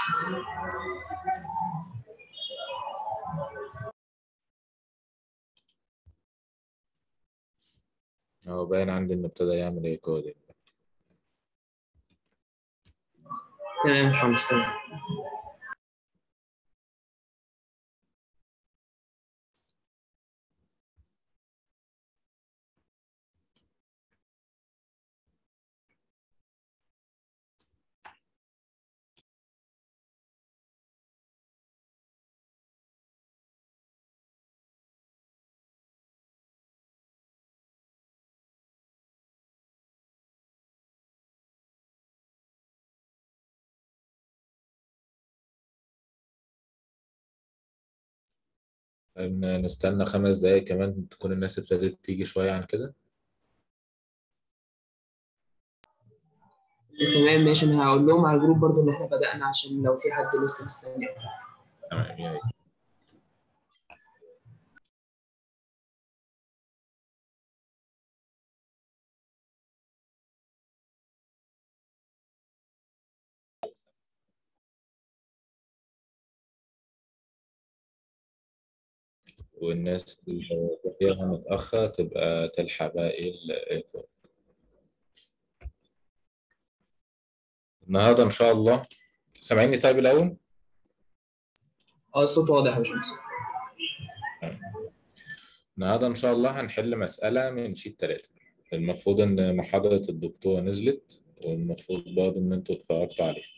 هو باين عندي انه ابتدى يعمل ايه كودينج تمام مش مستني إن نستنى خمس دقايق كمان تكون الناس ابتدت تيجي شوية عن كده تمام ماشي انا هقول لهم على الجروب برضو ان احنا بدأنا عشان لو في حد لسه مستني تمام يا ريت. والناس اللي تحيها متأخر تبقى تلحق بقى ايه ال- الكود النهارده ان شاء الله سامعيني طيب الاول اه الصوت واضح يا باشمهندس النهارده ان شاء الله هنحل مسألة من شيت ثلاثة المفروض ان محاضرة الدكتورة نزلت والمفروض برضه ان انتوا اتفرجتوا عليها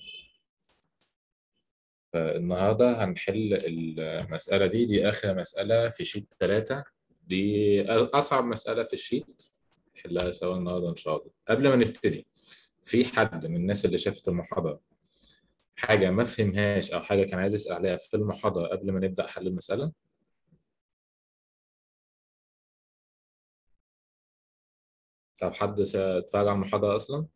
فالنهارده هنحل المسألة دي دي آخر مسألة في شيت ثلاثة دي أصعب مسألة في الشيت نحلها سوا النهارده إن شاء الله قبل ما نبتدي في حد من الناس اللي شافت المحاضرة حاجة ما فهمهاش أو حاجة كان عايز يسأل عليها في المحاضرة قبل ما نبدأ حل المسألة طب حد س- اتفرج على المحاضرة أصلا؟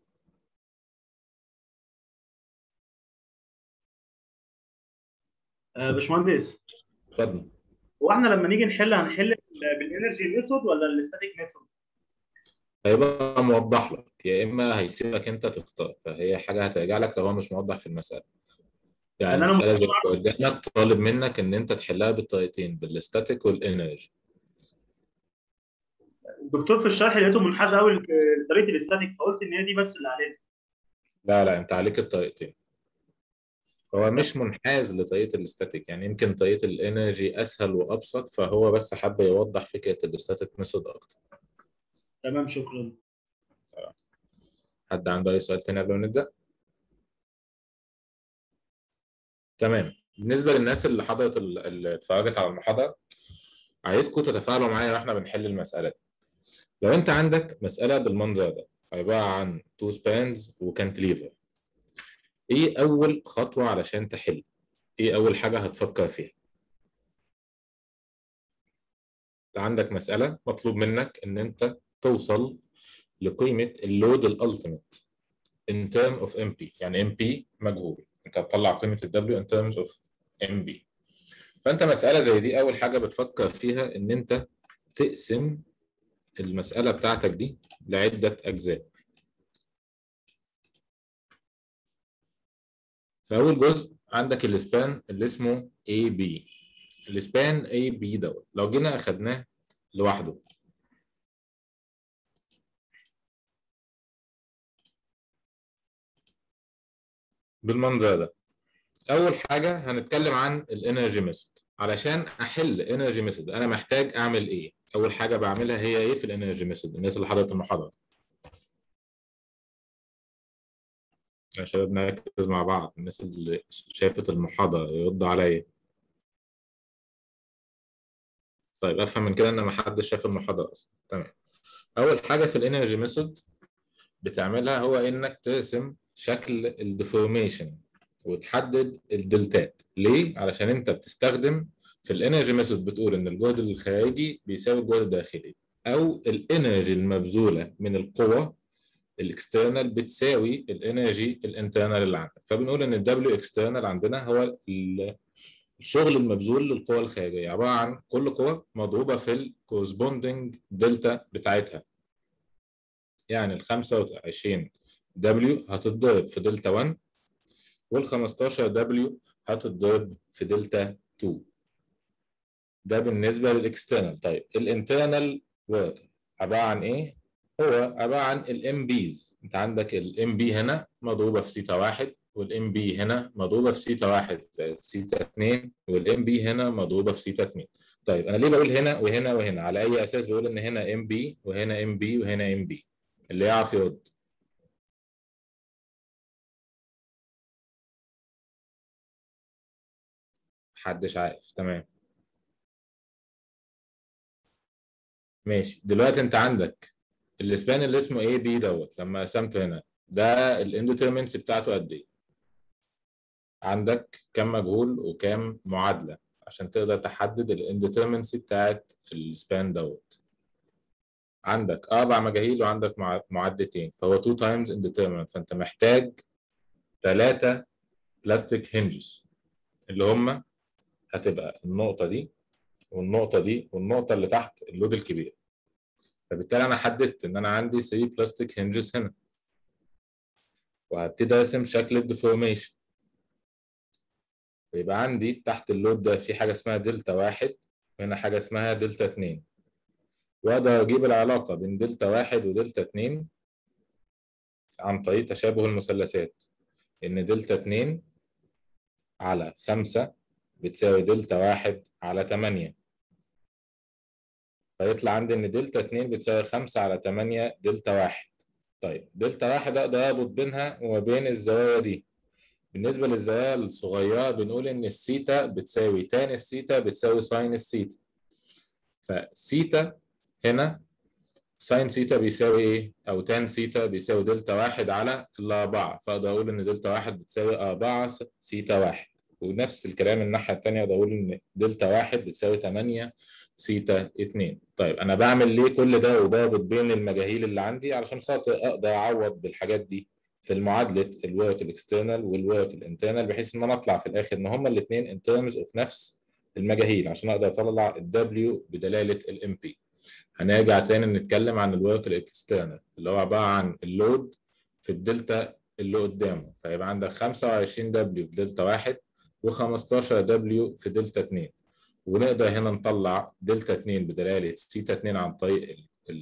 آه، باشمهندس اتفضل هو احنا لما نيجي نحل هنحل بالانرجي ميثود ولا الاستاتيك ميثود؟ هيبقى موضح لك يا إما هيسيبك أنت تختار فهي حاجة هترجع لك لو هو مش موضح في المسألة يعني يعني أنا المسألة اللي ممكن قدامك طالب منك إن أنت تحلها بالطريقتين بالاستاتيك والإنرجي الدكتور في الشرح لقيته منحاز قوي لطريقه الاستاتيك فقلت ان هي دي بس اللي علينا لا لا انت عليك الطريقتين هو مش منحاز لطريقه الاستاتيك يعني يمكن طريقه الانرجي اسهل وابسط فهو بس حب يوضح فكره الاستاتيك ميثود اكتر تمام شكرا حد عنده اي سؤال تاني قبل ما نبدا تمام بالنسبه للناس اللي حضرت ال- اللي اتفرجت على المحاضره عايزكم تتفاعلوا معايا واحنا بنحل المساله دي لو انت عندك مساله بالمنظر ده عباره عن تو سبانز وكانتليفر ايه اول خطوه علشان تحل ايه اول حاجه هتفكر فيها انت عندك مسألة مطلوب منك ان انت توصل لقيمة اللود الالتيميت in term of MP يعني MP مجهول انت هتطلع قيمة ال W in terms of MB فانت مسألة زي دي اول حاجة بتفكر فيها ان انت تقسم المسألة بتاعتك دي لعدة اجزاء فاول جزء عندك السبان اللي اسمه AB السبان AB دوت لو جينا اخدناه لوحده بالمنظر ده اول حاجه هنتكلم عن الانرجي ميثود علشان احل انرجي ميثود انا محتاج اعمل ايه اول حاجه بعملها هي ايه في الانرجي ميثود الناس اللي حضرت المحاضره يا شباب نركز مع بعض الناس اللي شافت المحاضره يرد عليا طيب افهم من كده ان ما حدش شاف المحاضره اصلا تمام اول حاجه في الانرجي ميثود بتعملها هو انك ترسم شكل الديفورميشن وتحدد الدلتات ليه علشان انت بتستخدم في الانرجي ميثود بتقول ان الجهد الخارجي بيساوي الجهد الداخلي او الانرجي المبذوله من القوه الاكسترنال بتساوي الانرجي الانترنال اللي عندك فبنقول ان الدبليو اكسترنال عندنا هو ال- الشغل المبذول للقوى الخارجيه عباره عن كل قوه مضروبه في الكورسبوندنج دلتا بتاعتها يعني ال 25 دبليو هتتضرب في دلتا 1 وال 15 دبليو هتتضرب في دلتا 2 ده بالنسبه للاكسترنال طيب الانترنال ورك عباره عن ايه؟ هو عباره عن الام بيز انت عندك الام بي هنا مضروبه في سيتا واحد والام بي هنا مضروبه في سيتا واحد زائد سيتا 2 والام بي هنا مضروبه في سيتا 2 طيب انا ليه بقول هنا وهنا وهنا على اي اساس بقول ان هنا ام بي وهنا ام بي وهنا ام بي اللي يعرف يرد محدش عارف تمام ماشي دلوقتي انت عندك الاسبان اللي اسمه ايه بي دوت لما قسمته هنا ده الانديترمنس بتاعته قد ايه عندك كم مجهول وكام معادله عشان تقدر تحدد الانديترمنسي بتاعت السبان دوت عندك اربع مجاهيل وعندك معادلتين فهو 2 تايمز indeterminate فانت محتاج ثلاثه بلاستيك هنجز اللي هم هتبقى النقطه دي والنقطه دي والنقطه اللي تحت اللود الكبير فبالتالي انا حددت ان انا عندي 3 بلاستيك هنجز هنا وهبتدي ارسم شكل الديفورميشن ويبقى عندي تحت اللود ده في حاجه اسمها دلتا واحد وهنا حاجه اسمها دلتا اتنين واقدر اجيب العلاقه بين دلتا واحد ودلتا اتنين عن طريق تشابه المثلثات ان دلتا اتنين على خمسة بتساوي دلتا واحد على تمانية فيطلع عندي ان دلتا اتنين بتساوي خمسة على تمانية دلتا واحد طيب دلتا واحد اقدر اربط بينها وما بين الزوايا دي بالنسبة للزوايا الصغيرة بنقول ان السيتا بتساوي تان السيتا بتساوي ساين السيتا فسيتا هنا ساين سيتا بيساوي ايه؟ او تان سيتا بيساوي دلتا واحد على الأربعة فأقدر أقول إن دلتا واحد بتساوي أربعة سيتا واحد ونفس الكلام الناحية التانية أقدر أقول إن دلتا واحد بتساوي تمانية سيتا اتنين طيب أنا بعمل ليه كل ده وبربط بين المجاهيل اللي عندي علشان خاطر أقدر أعوض بالحاجات دي في المعادلة الورك الاكسترنال والورك الانترنال بحيث إن أنا أطلع في الآخر إن هما الاتنين in terms of نفس المجاهيل عشان أقدر أطلع ال W بدلالة ال MP هنرجع تاني نتكلم عن الورك الاكسترنال اللي هو عبارة عن اللود في الدلتا اللي قدامه فيبقى عندك 25 دبليو في دلتا واحد و15 دبليو في دلتا 2 ونقدر هنا نطلع دلتا 2 بدلالة سيتا 2 عن طريق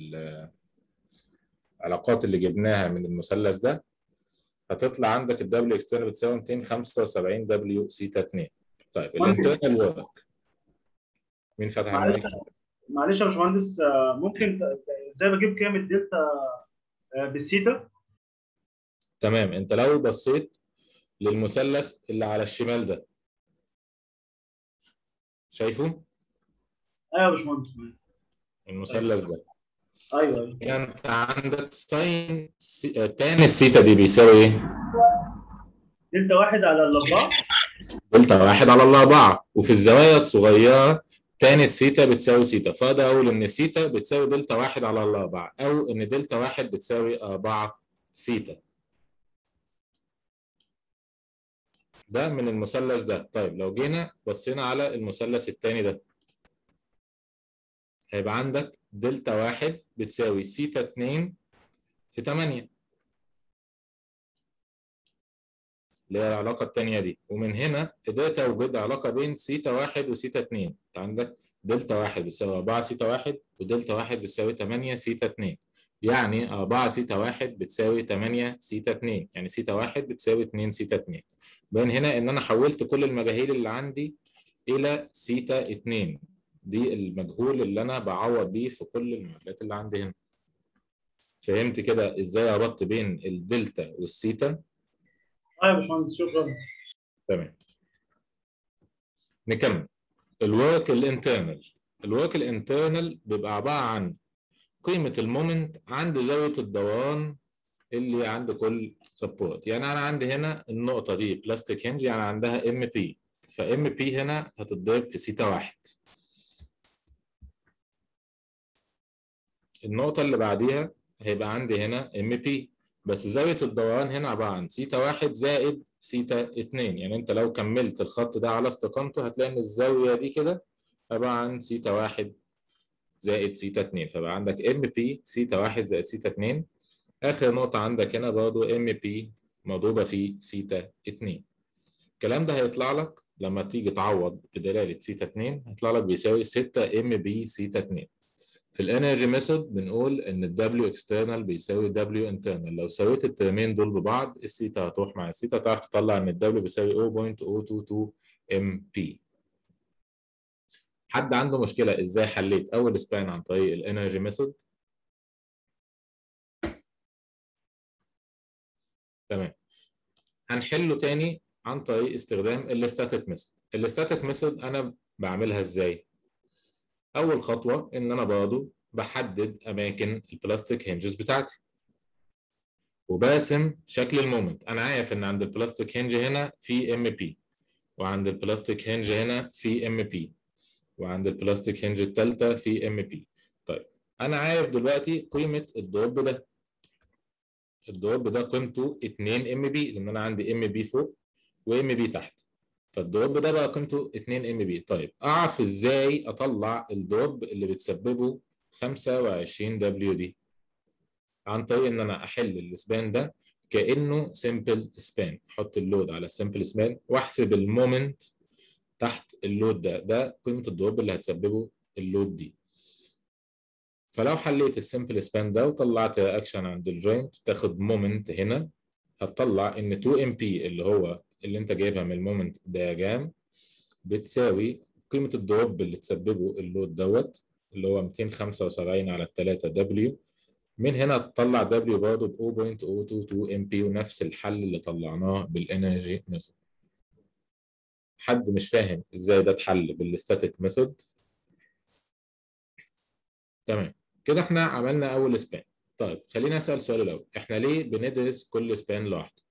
العلاقات اللي جبناها من المثلث ده هتطلع عندك الدبليو اكسترنال بتساوي 275 دبليو سيتا 2 طيب الانترنال ورك مين فتح معلش المايك؟ معلش يا باشمهندس آه، ممكن ت- ازاي بجيب قيم الدلتا آه، بالسيتا تمام انت لو بصيت للمثلث اللي على الشمال ده شايفه ايوه يا باشمهندس المثلث ده ايوه ايوه يعني انت عندك ساين سي... تان السيتا دي بيساوي ايه؟ دلتا واحد على الاربعه دلتا واحد على الأربعة وفي الزوايا الصغيرة تاني السيتا بتساوي سيتا فأقدر أقول إن سيتا بتساوي دلتا واحد على الأربعة أو إن دلتا واحد بتساوي أربعة سيتا ده من المثلث ده طيب لو جينا بصينا على المثلث التاني ده هيبقى عندك دلتا واحد بتساوي سيتا اتنين في تمانية اللي هي العلاقة التانية دي ومن هنا قدرت أوجد علاقة بين سيتا واحد وسيتا اتنين أنت عندك دلتا واحد بتساوي أربعة سيتا واحد ودلتا واحد بتساوي تمانية سيتا اتنين يعني أربعة سيتا واحد بتساوي تمانية سيتا اتنين يعني سيتا واحد بتساوي اتنين سيتا اتنين بين هنا إن أنا حولت كل المجاهيل اللي عندي إلى سيتا اتنين دي المجهول اللي أنا بعوض بيه في كل المعادلات اللي عندي هنا فهمت كده إزاي ربطت بين الدلتا والسيتا ايوه يا باشمهندس شكرا تمام نكمل الورك الانترنال الورك الانترنال بيبقى عبارة عن قيمة المومنت عند زاوية الدوران اللي عند كل سبورت يعني أنا عندي هنا النقطة دي بلاستيك هنج يعني عندها ام بي فام بي هنا هتتضرب في سيتا واحد النقطة اللي بعديها هيبقى عندي هنا ام بي بس زاوية الدوران هنا عبارة عن سيتا واحد زائد سيتا اتنين يعني انت لو كملت الخط ده على استقامته هتلاقي ان الزاوية دي كده عبارة عن سيتا واحد زائد سيتا اتنين فبقى عندك ام بي سيتا واحد زائد سيتا اتنين آخر نقطة عندك هنا برضو ام بي مضروبة في سيتا اتنين الكلام ده هيطلع لك لما تيجي تعوض بدلاله سيتا 2 هيطلع لك بيساوي 6 ام بي سيتا 2 في الانرجي ميثود بنقول ان الدبليو اكسترنال بيساوي دبليو انترنال لو سويت الترمين دول ببعض السيتا هتروح مع السيتا تعرف تطلع ان الدبليو بيساوي 0.022 ام بي حد عنده مشكله ازاي حليت اول سبان عن طريق الانرجي ميثود تمام هنحله تاني عن طريق استخدام الاستاتيك ميثود الاستاتيك ميثود انا بعملها ازاي اول خطوه ان انا برضه بحدد اماكن البلاستيك هنجز بتاعتي وبرسم شكل المومنت انا عارف ان عند البلاستيك هنج هنا في ام بي وعند البلاستيك هنج هنا في ام بي وعند البلاستيك هنج الثالثه في ام بي طيب انا عارف دلوقتي قيمه الدروب ده الدروب ده قيمته 2 ام بي لان انا عندي ام بي فوق وام بي تحت فالدروب ده بقى قيمته 2 ام بي طيب اعرف ازاي اطلع الدروب اللي بتسببه 25 دبليو دي عن طريق ان انا احل السبان ده كانه سمبل سبان احط اللود على السمبل سبان واحسب المومنت تحت اللود ده ده قيمه الدروب اللي هتسببه اللود دي فلو حليت السمبل سبان ده وطلعت رياكشن عند الجوينت تاخد مومنت هنا هتطلع ان 2 ام بي اللي هو اللي انت جايبها من المومنت دياجرام بتساوي قيمه الدروب اللي تسببه اللود دوت اللي هو 275 على 3 دبليو من هنا تطلع دبليو برضه ب 0.022 ام بي ونفس الحل اللي طلعناه بالانرجي ميثود حد مش فاهم ازاي ده اتحل بالستاتيك ميثود تمام كده احنا عملنا اول سبان طيب خلينا اسال سؤال الاول احنا ليه بندرس كل سبان لوحده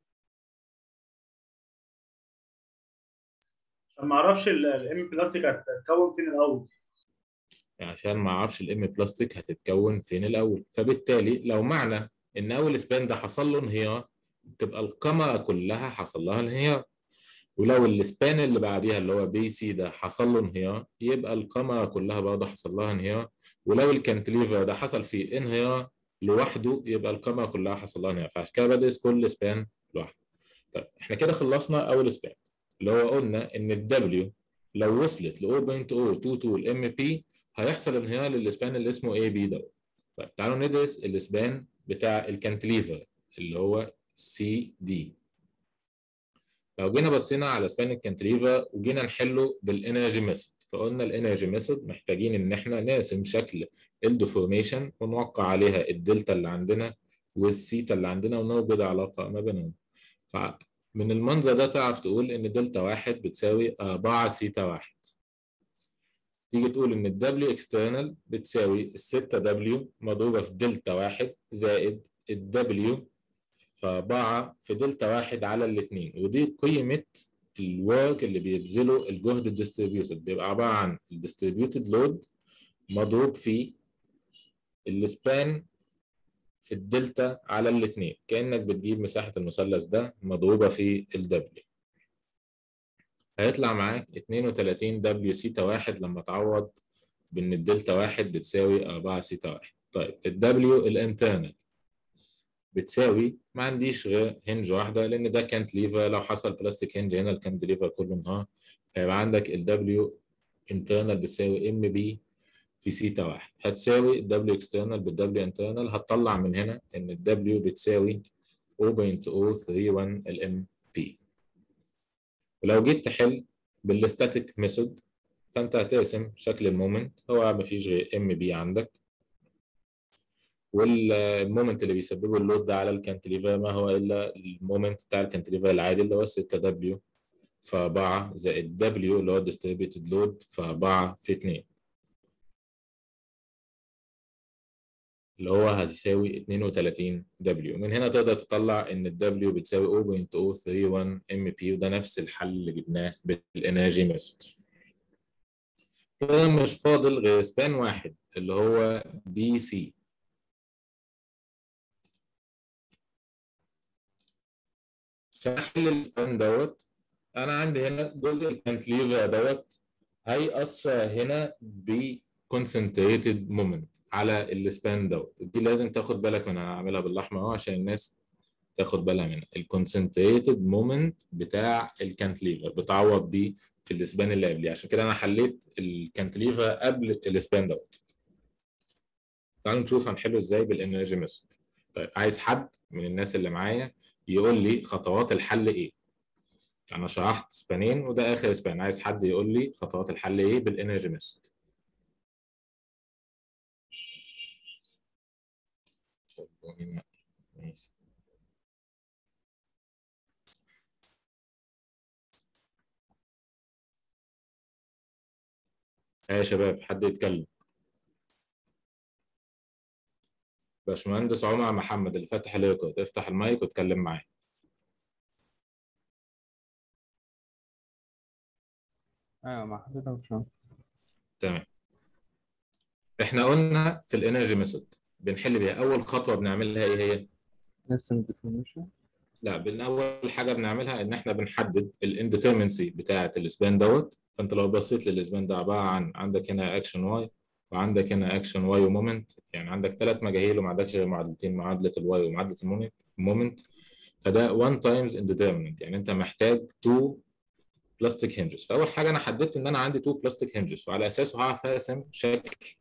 عشان ما اعرفش الام بلاستيك هتتكون فين الاول عشان ما اعرفش الام بلاستيك هتتكون فين الاول فبالتالي لو معنى ان اول سبان ده حصل له انهيار تبقى الكاميرا كلها حصل لها انهيار ولو السبان اللي بعديها اللي هو بي سي ده حصل له انهيار يبقى الكاميرا كلها برضه حصل لها انهيار ولو الكانتليفر ده حصل فيه انهيار لوحده يبقى الكاميرا كلها حصل لها انهيار فعشان كده بدرس كل سبان لوحده طيب احنا كده خلصنا اول سبان اللي هو قلنا ان الدبليو لو وصلت ل 0.022 الام بي هيحصل انهيار للسبان اللي اسمه اي بي دوت طيب تعالوا ندرس السبان بتاع الكانتليفر اللي هو سي دي لو جينا بصينا على سبان الكانتليفر وجينا نحله بالانرجي ميثود فقلنا الانرجي ميثود محتاجين ان احنا نرسم شكل الديفورميشن ونوقع عليها الدلتا اللي عندنا والثيتا اللي عندنا ونوجد علاقه ما بينهم فمن المنظر ده تعرف تقول ان دلتا واحد بتساوي 4 سيتا واحد تيجي تقول ان الدبليو اكسترنال بتساوي ال 6 دبليو مضروبه في دلتا واحد زائد الدبليو في 4 في دلتا واحد على الاثنين ودي قيمه الورك اللي بيبذله الجهد الديستريبيوتد بيبقى عباره عن الديستريبيوتد لود مضروب في السبان في الدلتا على الاثنين كانك بتجيب مساحه المثلث ده مضروبه في الدبليو هيطلع معاك 32 دبليو سيتا واحد لما تعوض بان الدلتا واحد بتساوي 4 سيتا واحد طيب الدبليو الانترنال بتساوي ما عنديش غير هنج واحده لان ده كانت ليفر لو حصل بلاستيك هنج هنا الكانت ليفر كله انهار هيبقى عندك الدبليو انترنال بتساوي ام بي في سيتا واحد هتساوي الدبليو اكسترنال بالدبليو انترنال هتطلع من هنا ان الدبليو بتساوي 0.031 الام بي ولو جيت تحل بالستاتيك ميثود فانت هتقسم شكل المومنت هو مفيش غير ام بي عندك والمومنت اللي بيسببه اللود ده على الكانتليفر ما هو الا المومنت بتاع الكانتليفر العادي اللي هو 6 دبليو في 4 زائد دبليو اللي هو الديستريبيوتد لود في 4 في 2 اللي هو هتساوي 32 دبليو من هنا تقدر تطلع ان الدبليو بتساوي 0.031 ام بي وده نفس الحل اللي جبناه بالانرجي ميثود كده مش فاضل غير سبان واحد اللي هو بي سي عشان احل السبان دوت انا عندي هنا جزء الكانتليفر دوت هيأثر هنا ب concentrated moment على السبان دوت دي لازم تاخد بالك منها انا هعملها بالاحمر اهو عشان الناس تاخد بالها منها الكونسنتريتد مومنت بتاع الكانتليفر بتعوض بيه في الاسبان اللي قبليه عشان كده انا حليت الكانتليفر قبل الاسبان دوت تعالوا نشوف هنحله ازاي بالانرجي ميثود طيب عايز حد من الناس اللي معايا يقول لي خطوات الحل ايه انا شرحت سبانين وده اخر سبان عايز حد يقول لي خطوات الحل ايه بالانرجي ميثود ماشي ها يا شباب حد يتكلم باشمهندس عمر محمد اللي فاتح الريكورد افتح المايك واتكلم معايا ايوه مع حضرتك يا باشمهندس تمام احنا قلنا في الانرجي ميثود بنحل بيها اول خطوه بنعملها ايه هي نرسم الديفورميشن لا بن اول حاجه بنعملها ان احنا بنحدد الانديترمنسي بتاعه الاسبان دوت فانت لو بصيت للاسبان ده عباره عن عندك هنا اكشن واي وعندك هنا اكشن واي ومومنت يعني عندك ثلاث مجاهيل وما عندكش غير معادلتين معادله الواي ومعادله المومنت مومنت فده 1 تايمز انديترمنت يعني انت محتاج 2 بلاستيك هنجز فاول حاجه انا حددت ان انا عندي 2 بلاستيك هنجز وعلى اساسه هعرف ارسم شكل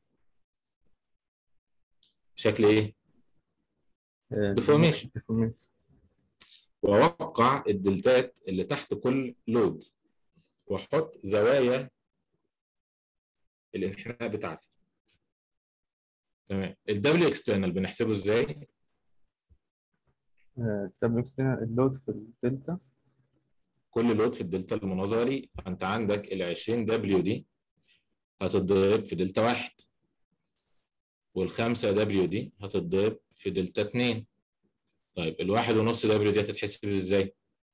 شكل ايه؟ Deformation. ديفورميشن واوقع الدلتات اللي تحت كل لود واحط زوايا الانحناء بتاعتي تمام الدبليو اكسترنال بنحسبه ازاي دبليو اكسترنال اللود في الدلتا كل لود في الدلتا المناظره ليه فانت عندك ال 20 دبليو دي هتتضرب في دلتا واحد والخمسة دبليو دي هتتضرب في دلتا اتنين طيب الواحد ونص دبليو دي هتتحسب ازاي؟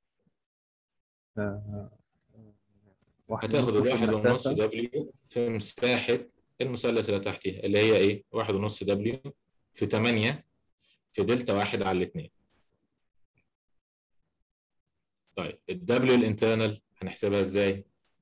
آه، واحد هتاخد ونص في الواحد ونص المسافة. دبليو في مساحة المثلث اللي تحتيها اللي هي ايه؟ واحد ونص دبليو في 8 في دلتا واحد على الاثنين. طيب الدبليو الانترنال هنحسبها ازاي؟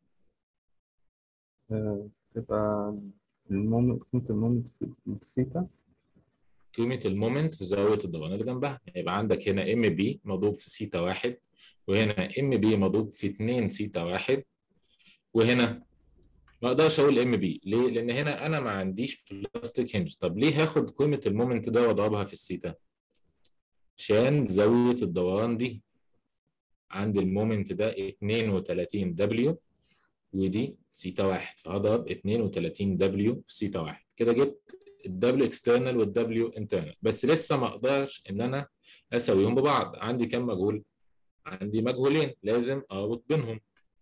آه، تبقى المومنت قيمة المومنت في الثيتا قيمة المومنت في زاوية الدوران اللي جنبها يبقى عندك هنا ام بي مضروب في سيتا واحد وهنا ام بي مضروب في 2 سيتا واحد وهنا ما اقدرش اقول ام بي ليه؟ لان هنا انا ما عنديش بلاستيك هنج طب ليه هاخد قيمة المومنت ده واضربها في السيتا؟ عشان زاوية الدوران دي عند المومنت ده 32 دبليو ودي سيتا واحد فهضرب 32 دبليو في سيتا واحد كده جبت الدبليو اكسترنال والدبليو انترنال بس لسه ما اقدرش ان انا اسويهم ببعض عندي كام مجهول عندي مجهولين لازم اربط بينهم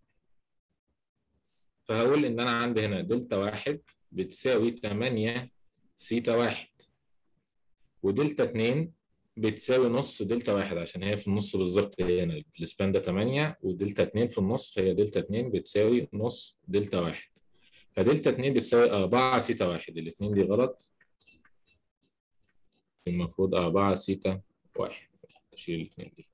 فهقول ان انا عندي هنا دلتا واحد بتساوي 8 سيتا واحد ودلتا 2 بتساوي نص دلتا واحد عشان هي في النص بالظبط هنا السبان ده 8 ودلتا 2 في النص فهي دلتا 2 بتساوي نص دلتا واحد فدلتا 2 بتساوي 4 سيتا واحد الاثنين دي غلط المفروض 4 سيتا واحد اشيل الاثنين دي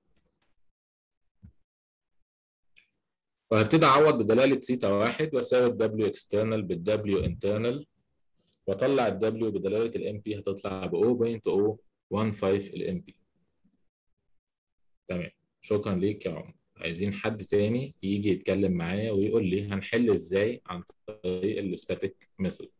وهبتدي اعوض بدلاله سيتا واحد واساوي الدبليو اكسترنال بالدبليو انترنال واطلع الدبليو بدلاله الام بي هتطلع ب 0.015 الام بي تمام شكرا ليك يا عمر عايزين حد تاني يجي يتكلم معايا ويقول لي هنحل ازاي عن طريق الاستاتيك ميثود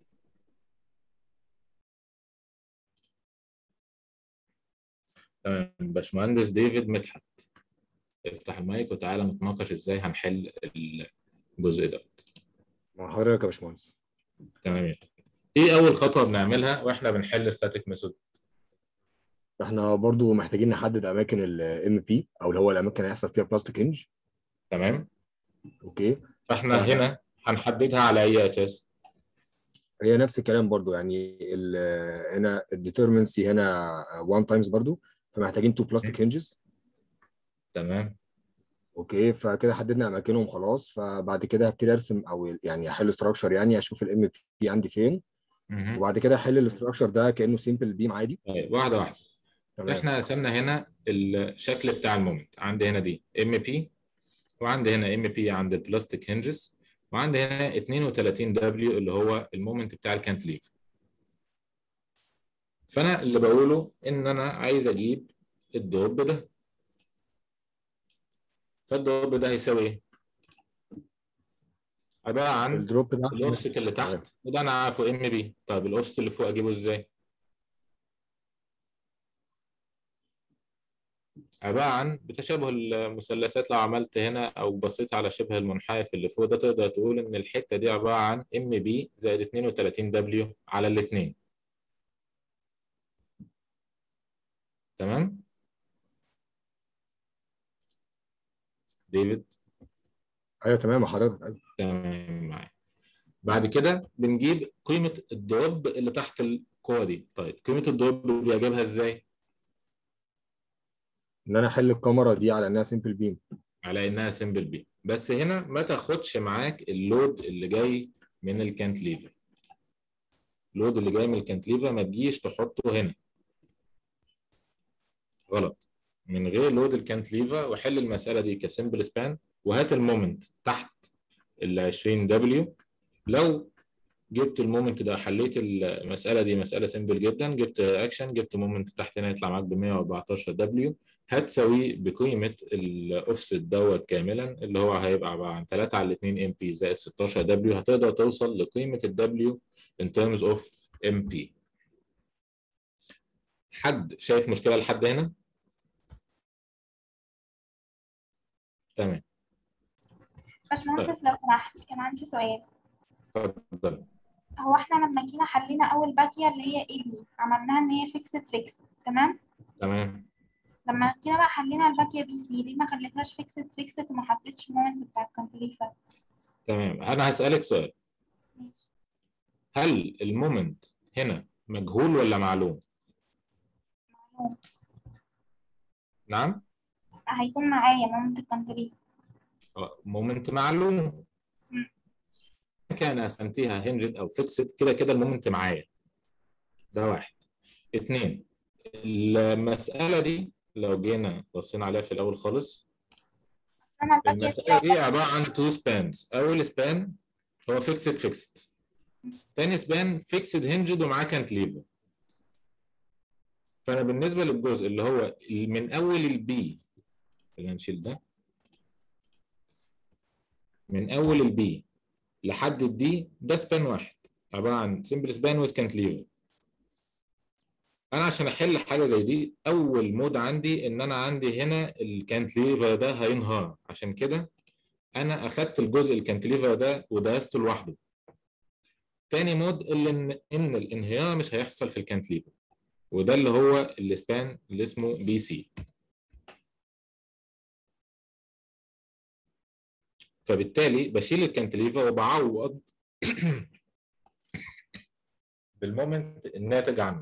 تمام باشمهندس ديفيد مدحت افتح المايك وتعالى نتناقش ازاي هنحل الجزء ده مع حضرتك يا باشمهندس تمام يا فندم. ايه اول خطوه بنعملها واحنا بنحل ستاتيك ميثود احنا برضو محتاجين نحدد اماكن الام بي او اللي هو الاماكن اللي هيحصل فيها بلاستيك هنج تمام اوكي فاحنا تمام. هنا هنحددها على اي اساس هي نفس الكلام برضو يعني ال- هنا الديترمنسي هنا 1 تايمز برضو فمحتاجين 2 بلاستيك هنجز تمام اوكي فكده حددنا اماكنهم خلاص فبعد كده هبتدي ارسم او يعني احل استراكشر يعني اشوف الام بي عندي فين مهم. وبعد كده احل الاستراكشر ده كانه سيمبل بيم عادي طيب واحده واحده تمام احنا رسمنا هنا الشكل بتاع المومنت عندي هنا دي ام بي وعندي هنا ام بي عند البلاستيك هنجز وعندي هنا 32 دبليو اللي هو المومنت بتاع الكانتليف فانا اللي بقوله ان انا عايز اجيب الدروب ده فالدروب ده هيساوي ايه؟ عباره عن الدروب ده الاوفست اللي تحت وده انا عارفه ام بي طيب الاوفست اللي فوق اجيبه ازاي؟ عباره عن بتشابه المثلثات لو عملت هنا او بصيت على شبه المنحاف اللي فوق ده تقدر تقول ان الحته دي عباره عن ام بي زائد 32 دبليو على الاثنين تمام؟ ديفيد ايوه تمام يا حضرتك أيوة. تمام معايا بعد كده بنجيب قيمة الدروب اللي تحت القوة دي طيب قيمة الدروب دي أجيبها إزاي؟ ان انا احل الكاميرا دي على انها سمبل بيم على إنها سمبل بي بس هنا ما تاخدش معاك اللود اللي جاي من الكانتليفر اللود اللي جاي من الكانتليفر ما تجيش تحطه هنا غلط من غير لود الكانتليفر وحل المسألة دي كسمبل سبان وهات المومنت تحت ال 20 دبليو لو جبت المومنت ده حليت المسألة دي مسألة سمبل جدا جبت اكشن جبت مومنت تحت هنا يطلع معاك ب 114 دبليو هتساويه بقيمة الاوفست دوت كاملا اللي هو هيبقى عبارة عن 3 على 2 ام بي زائد 16 دبليو هتقدر توصل لقيمة الدبليو in terms of MP حد شايف مشكلة لحد هنا؟ تمام باشمهندس لو سمحت كان عندي سؤال اتفضل هو احنا لما جينا حلينا اول باكيه اللي هي اي بي عملناها ان هي فيكسد فيكس تمام تمام لما جينا بقى حلينا الباكيه بي سي ليه ما خليتهاش فيكسد فيكسد وما حطيتش المومنت بتاع الكونتريفر تمام انا هسألك سؤال هل المومنت هنا مجهول ولا معلوم؟ معلوم نعم؟ هيكون معايا مومنت الكونتريفر مومنت معلوم مم. كان اسنتيها هنجد او فيكسد كده كده المومنت معايا ده واحد اتنين المسألة دي لو جينا بصينا عليها في الأول خالص انا الباكيه المسألة دي عبارة عن تو سبانز أول سبان هو فيكسد فيكسد تاني سبان فيكسد هنجد ومعاه كانتليفر فأنا بالنسبة للجزء اللي هو من أول البي خلينا نشيل ده من أول البي لحد الدي ده سبان واحد عبارة عن سمبل سبان ويز كانتليفر انا عشان احل حاجه زي دي اول مود عندي ان انا عندي هنا الكانتليفر ده هينهار عشان كده انا اخدت الجزء الكانتليفر ده ودرسته لوحده تاني مود اللي ان ان الانهيار مش هيحصل في الكانتليفر وده اللي هو السبان اللي اسمه بي سي فبالتالي بشيل الكانتليفر وبعوض بالمومنت الناتج عنه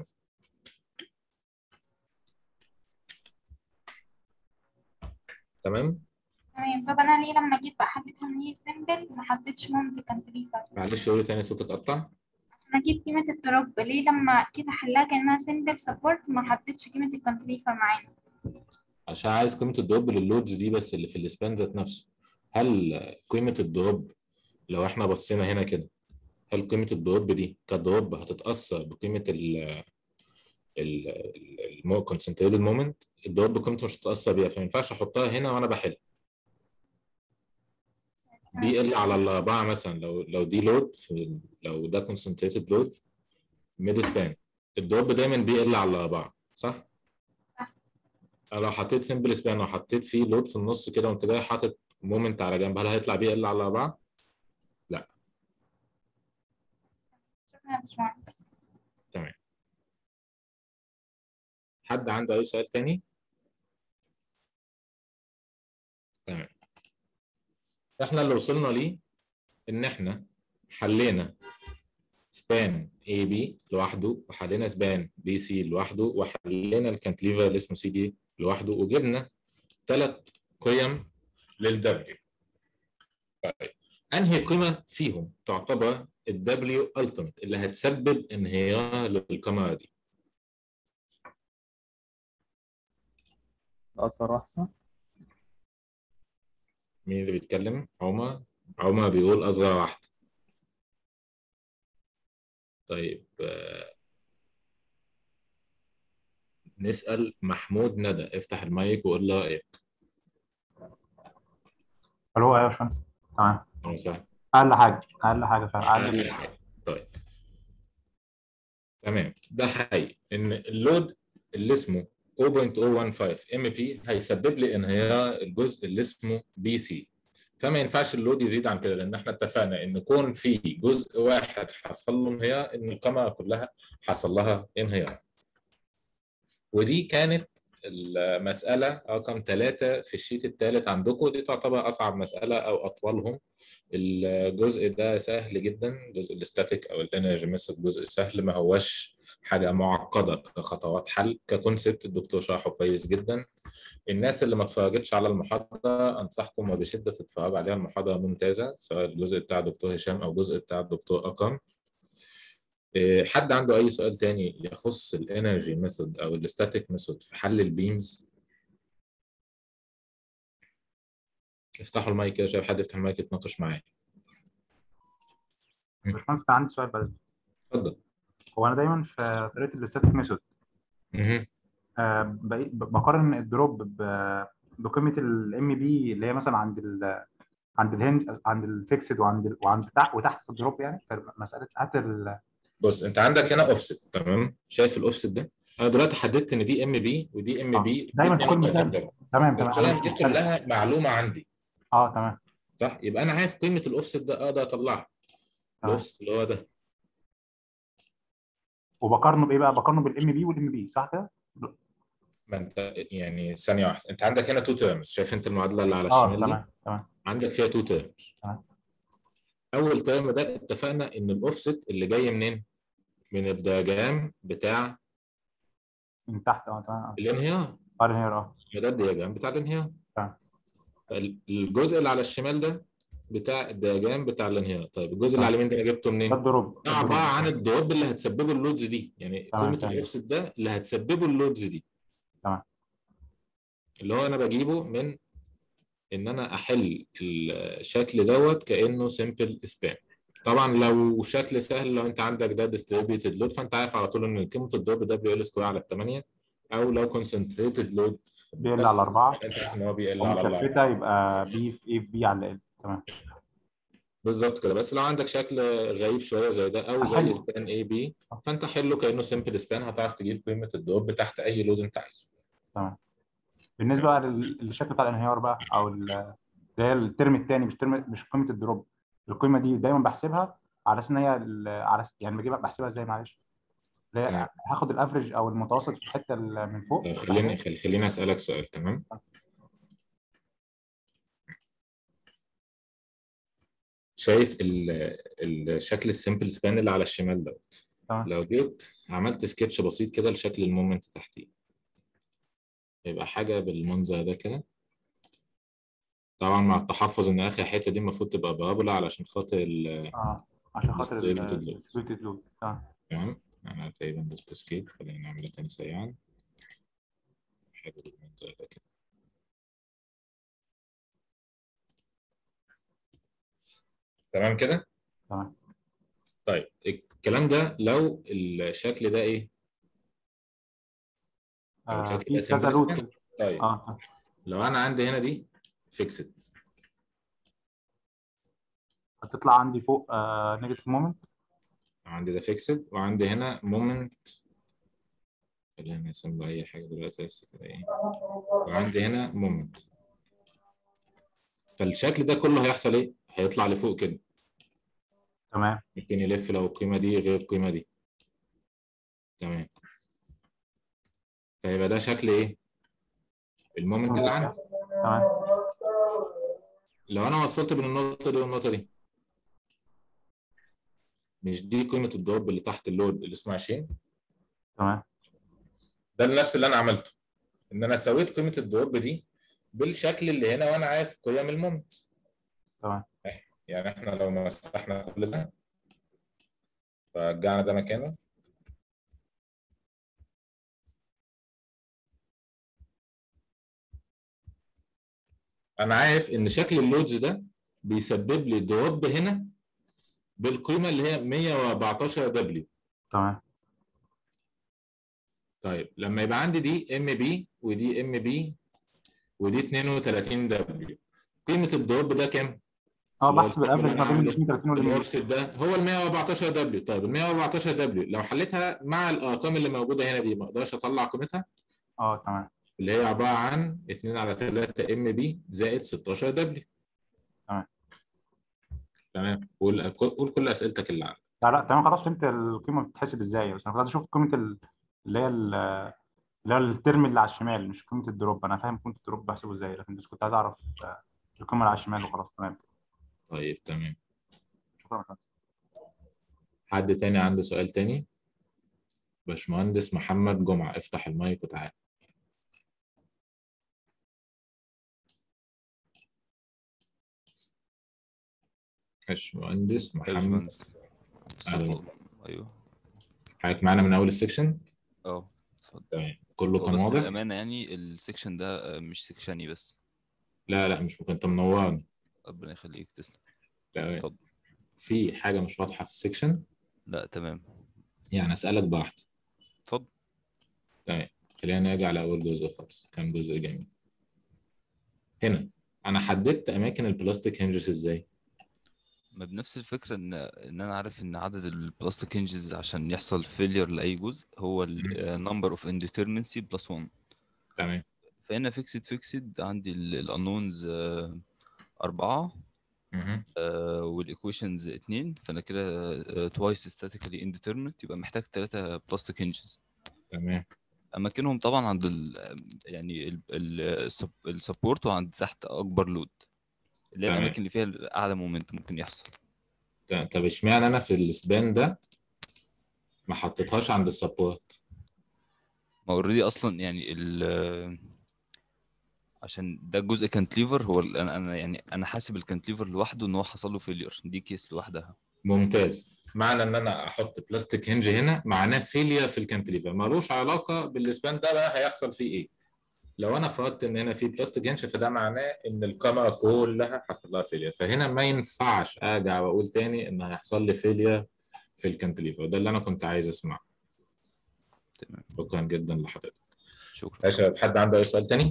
تمام تمام طب انا ليه لما جيت بقى حليتها ان هي سيمبل ما حطيتش مومنت الكونتريفر معلش قولي تاني صوتك قطع انا اجيب قيمه الدروب ليه لما كده حلها كانها سيمبل سبورت ما حطيتش قيمه الكونتريفر معانا عشان عايز قيمة الدروب لللودز دي بس اللي في السبان ذات نفسه هل قيمة الدروب لو احنا بصينا هنا كده هل قيمة الدروب دي كدروب هتتأثر بقيمة ال ال الكونسنتريتد مومنت الدروب قيمته مش هتتأثر بيها فما ينفعش احطها هنا وانا بحل بي ال على الأربعة مثلا لو لو دي لود في لو ده كونسنتريتد لود ميد سبان الدروب دايما بي ال على الأربعة صح؟ لو حطيت سمبل سبان وحطيت فيه لود في النص كده وانت جاي حاطط مومنت على جنب هل هيطلع بي ال على الأربعة؟ شكرا يا باشمهندس تمام حد عنده أي سؤال تاني؟ تمام احنا اللي وصلنا ليه ان احنا حلينا سبان اي بي لوحده وحلينا سبان بي سي لوحده وحلينا الكانتليفر اللي اسمه سي دي لوحده وجبنا ثلاث قيم للدبليو طيب انهي قيمه فيهم تعتبر الدبليو التيميت اللي هتسبب انهيار للكاميرا دي أثر واحدة مين اللي بيتكلم عمر عمر بيقول اصغر واحده طيب آه، نسأل محمود ندى افتح المايك وقول له رأيك الو ايوه يا باشمهندس تمام أهلا وسهلا. اقل حاجه اقل حاجه فعلا اقل أقل حاجة. طيب تمام ده حقيقي ان اللود اللي اسمه 0.015 ام بي هيسبب لي انهيار الجزء اللي اسمه بي سي فما ينفعش اللود يزيد عن كده لان احنا اتفقنا ان كون في جزء واحد حصل له انهيار ان الكاميرا كلها حصل لها انهيار ودي كانت المسألة رقم ثلاثة في الشيت الثالث عندكم دي تعتبر أصعب مسألة أو أطولهم الجزء ده سهل جدا جزء الاستاتيك أو الانرجي ميثود جزء سهل ما هوش حاجة معقدة كخطوات حل ككونسبت الدكتور شرحه كويس جدا الناس اللي ما اتفرجتش على المحاضرة أنصحكم وبشدة تتفرجوا عليها المحاضرة ممتازة سواء الجزء بتاع الدكتور هشام أو الجزء بتاع الدكتور أكرم إيه، حد عنده أي سؤال تاني يخص الانرجي ميثود أو الاستاتيك ميثود في حل البيمز افتحوا المايك كده شايف حد يفتح المايك يتناقش معايا باشمهندس كان عندي سؤال بس اتفضل هو انا دايما في طريقه الاستاتيك ميثود مهم. آه، بقيت- ب- بقارن الدروب ب- بقيمه الام بي اللي هي مثلا عند ال عند الهنج عند الفيكسد وعند ال- وعند تحت وتحت في الدروب يعني مساله هات ال- بص انت عندك هنا اوفست تمام شايف الاوفست ده انا دلوقتي حددت ان دي ام بي ودي ام آه. بي دايما في كل مثال تمام تمام القيم أنا دي مش- كلها معلومه عندي اه تمام صح يبقى انا عارف قيمه الاوفست ده اقدر اطلعها الاوفست اللي هو ده وبقارنه بايه بقى بقارنه بالام بي والام بي صح كده ما انت يعني ثانيه واحده انت عندك هنا تو تيرمز شايف انت المعادله اللي على اه الشمال دي تمام تمام عندك فيها تو تيرمز تمام. اول تيرم ده اتفقنا ان الاوفست اللي جاي منين من الدياجرام بتاع من تحت اه تمام الانهيار اه هنا اه ده الدياجرام بتاع الانهيار تمام. الجزء اللي على الشمال ده بتاع الدياجرام بتاع الانهيار طيب الجزء اللي على اليمين ده انا جبته منين؟ ده الدروب ده عباره عن الدروب اللي هتسببه اللودز دي يعني تمام، قيمه تمام. الاوفست ده اللي هتسببه اللودز دي تمام. اللي هو انا بجيبه من ان انا احل الشكل دوت كانه سمبل سبان طبعا لو شكل سهل لو انت عندك ده ديستريبيوتد لود فانت عارف على طول ان قيمه الدروب دبليو ال سكوير على 8 او لو كونسنتريتد لود بيقل على أربعة انت عارف ان هو بيقل على 4 ومشفته يبقى بي في ايه في بي على ال تمام بالظبط كده بس لو عندك شكل غريب شويه زي ده او زي أحله. سبان اي بي فانت حله كانه سمبل سبان هتعرف تجيب قيمه الدروب تحت اي لود انت عايزه بالنسبه بقى لل- للشكل بتاع الانهيار بقى او ال- اللي هي الترم الثاني مش ترم مش قيمه الدروب القيمه دي دايما بحسبها على اساس ان هي ال- على أس- يعني بجيبها بحسبها ازاي معلش اللي هي تمام. هاخد الافرج او المتوسط في الحته اللي من فوق طيب خليني خلي- خليني اسالك سؤال تمام شايف ال- الشكل السمبل سبان اللي على الشمال دوت تمام. لو جيت عملت سكتش بسيط كده لشكل المومنت تحتيه يبقى حاجه بالمنظر ده كده طبعا مع التحفظ ان اخر حته دي المفروض تبقى بارابولا علشان خاطر ال- اه عشان خاطر Distributed load. الديستريبيوتد لود تمام تمام انا تقريبا دوست اسكيب خلينا نعملها تاني سريعا حاجه بالمنظر ده كده تمام كده تمام طيب الكلام ده لو الشكل ده ايه لو آه الشكل ده في كذا simple لود span. كده طيب اه تمام. لو انا عندي هنا دي فيكسد هتطلع عندي فوق نيجاتيف مومنت عندي ده فيكسد وعندي هنا مومنت خلينا نرسم له اي حاجه دلوقتي بس كده ايه وعندي هنا مومنت فالشكل ده كله هيحصل ايه هيطلع لفوق كده تمام ممكن يلف لو القيمه دي غير القيمه دي تمام فيبقى ده شكل ايه المومنت اللي عندي تمام لو انا وصلت بين النقطه دي والنقطه دي مش دي قيمه الدروب اللي تحت اللود اللي اسمه 20 تمام ده نفس اللي انا عملته ان انا سويت قيمه الدروب دي بالشكل اللي هنا وانا عارف قيم المومنت تمام يعني احنا لو مسحنا كل ده فرجعنا ده مكانه انا عارف ان شكل اللودز ده بيسبب لي دروب هنا بالقيمه اللي هي 114 دبليو تمام طيب لما يبقى عندي دي ام بي ودي ام بي ودي 32 دبليو قيمه الدروب ده كام؟ اه اللي هو بحسب الافرج ما بين ال 32 وال 100 الاوفست ده هو ال 114 دبليو طيب ال 114 دبليو لو حليتها مع الارقام اللي موجوده هنا دي ما اقدرش اطلع قيمتها اه تمام اللي هي عباره عن 2 على 3 ام بي زائد 16 دبليو تمام. تمام قول قول كل اسئلتك اللي عندك لا لا تمام خلاص فهمت القيمه بتتحسب ازاي بس انا كنت عايز اشوف قيمه ال- اللي هي ال- اللي هو الترم اللي على الشمال مش قيمه الدروب انا فاهم قيمه الدروب بحسبه ازاي لكن بس كنت عايز اعرف آه، القيمه اللي على الشمال وخلاص تمام طيب تمام شكرا يا باشمهندس حد تاني عنده سؤال تاني باشمهندس محمد جمعة افتح المايك وتعالى باشمهندس يا محمد باشمهندس أهلا. الصوت ايوه حضرتك معانا من اول السكشن اه اتفضل تمام كله هو كان بس واضح للامانه يعني السكشن ده آه، مش سكشني بس لا لا مش ممكن انت منورني ربنا يخليك تسلم تمام اتفضل في حاجة مش واضحة في السكشن لا تمام يعني اسألك براحتك اتفضل تمام خلينا نرجع لأول جزء خالص كان جزء جميل هنا أنا حددت أماكن البلاستيك هنجز إزاي؟ ما بنفس الفكره ان ان انا عارف ان عدد البلاستيك هنجز عشان يحصل فيلير لاي جزء هو النمبر اوف انديترمنسي بلس 1 تمام فهنا فيكسد فيكسد عندي الانونز أربعة مهم. والايكويشنز اتنين فانا كده توايس ستاتيكالي انديترمنت يبقى محتاج ثلاثة بلاستيك هنجز تمام اماكنهم طبعا عند ال يعني السبورت وعند تحت اكبر لود اللي هي تمام. الاماكن اللي فيها اعلى مومنت ممكن يحصل ت- طب اشمعنى أنا في السبان ده ما حطيتهاش عند السبورت؟ ما اوريدي اصلا يعني ال عشان ده جزء كانتليفر هو ال- انا انا يعني انا حاسب الكانتليفر لوحده ان هو حصل له فيلير دي كيس لوحدها ممتاز معنى ان انا احط بلاستيك هنج هنا معناه فيليا في الكانتليفر ملوش علاقه بالسبان ده بقى هيحصل فيه ايه لو انا فرضت ان هنا في بلاستيك هنج فده معناه ان الكاميرا كلها حصل لها فيليا فهنا ما ينفعش ارجع واقول تاني ان هيحصل لي فيليا في الكانتليفر ده اللي انا كنت عايز اسمعه تمام شكرا جدا لحضرتك شكرا يا شباب حد عنده اي سؤال تاني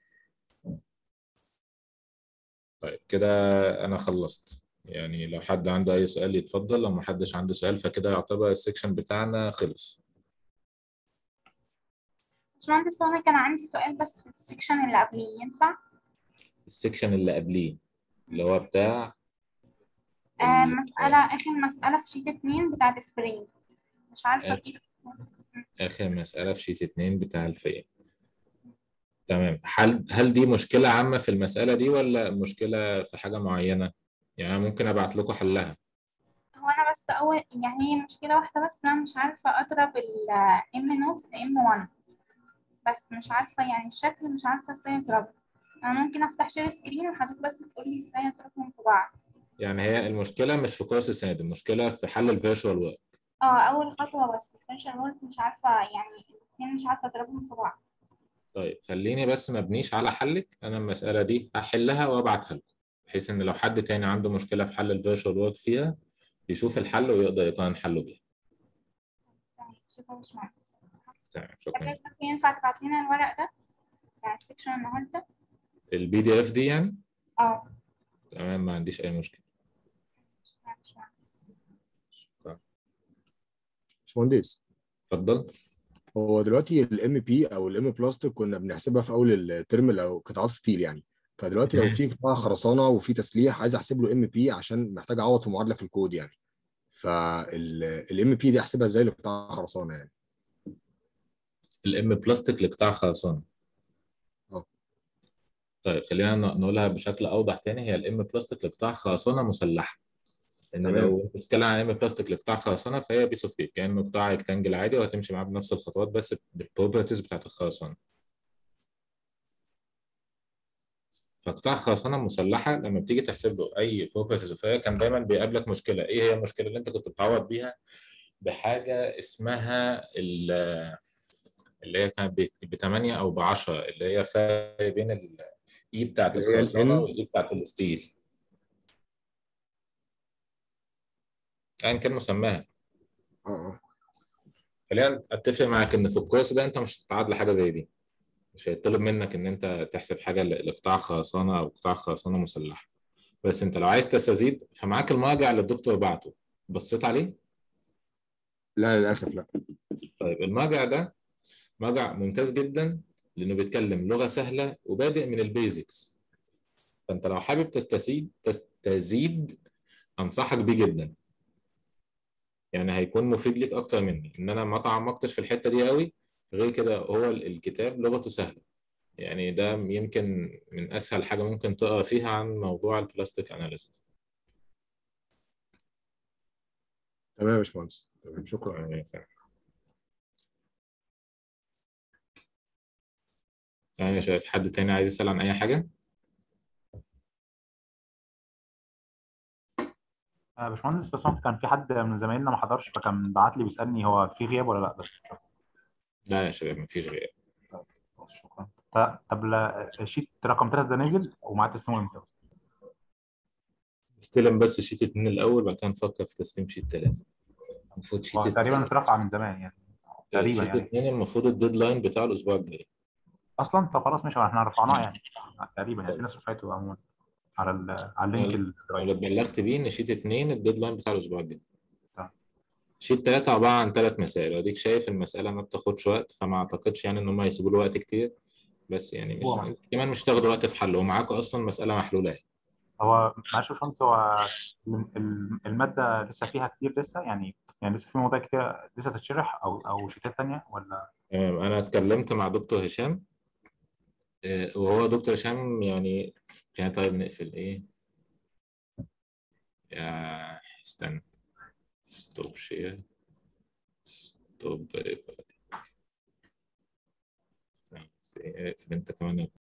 طيب كده انا خلصت يعني لو حد عنده اي سؤال يتفضل لو ما حدش عنده سؤال فكده يعتبر السكشن بتاعنا خلص باشمهندس هو انا كان عندي سؤال بس في السكشن اللي قبليه ينفع؟ السكشن اللي قبليه اللي هو بتاع آه ال- مسألة آخر مسألة في شيت اتنين بتاعت الفريم مش عارفة آه. كده اخر مسألة في شيت اتنين بتاع الفئة تمام هل هل دي مشكلة عامة في المسألة دي ولا مشكلة في حاجة معينة؟ يعني أنا ممكن ابعت لكم حلها هو أنا بس أول يعني هي مشكلة واحدة بس أنا مش عارفة أضرب ال M نوت في M1 بس مش عارفة يعني الشكل مش عارفة ازاي أضربه أنا ممكن أفتح شير سكرين وحضرتك بس تقولي ازاي أضربهم في بعض يعني هي المشكلة مش في كورس السنة دي المشكلة في حل الفيرشوال ورك اه أول خطوة بس الفيرشوال وورك مش عارفة يعني الاتنين مش عارفة أضربهم في بعض طيب خليني بس ما ابنيش على حلك انا المسألة دي هحلها وابعتها لكم بحيث ان لو حد تاني عنده مشكلة في حل الفيرشوال ورك فيها يشوف الحل ويقدر يقارن حله بيها تمام شكرا يا باشمهندس تمام شكرا فاكر ينفع تبعت لنا الورق ده بتاع السكشن النهاردة البي دي اف دي يعني اه تمام ما عنديش اي مشكلة شكرا يا باشمهندس شكرا باشمهندس اتفضل هو دلوقتي الام بي او الام بلاستيك كنا بنحسبها في اول الترم لو قطاعات ستيل يعني فدلوقتي لو مم. في قطاع خرسانه وفي تسليح عايز احسب له ام بي عشان محتاج اعوض في معادله في الكود يعني فالام بي دي احسبها ازاي لقطاع خرسانه يعني الام بلاستيك لقطاع خرسانة اه. طيب خلينا ن- نقولها بشكل اوضح تاني هي الام بلاستيك لقطاع خرسانة مسلحة ان تمام. لو انت بتتكلم عن ام بلاستيك لقطاع خرسانة فهي بيس اوف كيك كانه قطاع ريكتانجل عادي وهتمشي معاه بنفس الخطوات بس بالبروبرتيز بتاعت الخرسانة فقطاع خرسانة مسلحة لما بتيجي تحسب له أي بروبرتيز فهي كان دايما بيقابلك مشكلة إيه هي المشكلة اللي أنت كنت بتعوض بيها بحاجة اسمها ال- اللي هي كانت ب 8 أو ب 10 اللي هي الفرق بين الإي بتاعت اللي هي ال الخرسانة N. والإي بتاعت الستيل أيا كان مسماها اه اه خلينا أتفق معاك إن في الكورس ده أنت مش هتتعاد لحاجة زي دي مش هيطلب منك ان انت تحسب حاجه ل- لقطاع خرسانه او قطاع خرسانه مسلحه بس انت لو عايز تستزيد فمعاك المراجع اللي الدكتور بعته بصيت عليه لا للاسف لا طيب المرجع ده مرجع ممتاز جدا لانه بيتكلم لغه سهله وبادئ من البيزكس فانت لو حابب تستزيد تستزيد انصحك بيه جدا يعني هيكون مفيد ليك اكتر مني ان انا ما تعمقتش في الحته دي قوي غير كده هو ال- الكتاب لغته سهله يعني ده يمكن من اسهل حاجه ممكن تقرا فيها عن موضوع البلاستيك اناليسيس تمام يا باشمهندس تمام شكرا تمام يا شباب حد تاني عايز يسأل عن اي حاجه آه، باشمهندس بس هو كان في حد من زمايلنا ما حضرش فكان بعت لي بيسالني هو في غياب ولا لا بس لا يا شباب مفيش غياب خلاص، شكرا ط- طب لا شيت رقم ثلاثة ده نزل ومعاه تسليمه امتى؟ استلم بس شيت اتنين الاول بعد كده نفكر في تسليم شيت تلاته المفروض شيت هو تقريبا اتنين اترفع من زمان يعني تقريبا شيت يعني اتنين المفروض الديدلاين بتاع الاسبوع الجاي اصلا طب خلاص ماشي احنا رفعناه يعني تقريبا يعني في ناس رفعته عموما على ال- على اللينك اللي الدرايف بلغت بيه ان شيت اتنين الديدلاين بتاع الاسبوع الجاي تمام. شيت تلاته عباره عن ثلاث مسائل واديك شايف المساله ما بتاخدش وقت فما اعتقدش يعني ان هم هيسيبوا له وقت كتير بس يعني مش هو مثلا. كمان مش تاخدوا وقت في حله ومعاكم اصلا مساله محلوله يعني. هو معلش يا باشمهندس هو ال- ال- المادة لسه فيها كتير لسه يعني يعني لسه في مواضيع كتير لسه تتشرح او او شيتات تانية ولا تمام انا اتكلمت مع دكتور هشام آه، وهو دكتور هشام يعني يعني طيب نقفل ايه يا استنى ستوب شير ستوب ريكورد اقفل انت كمان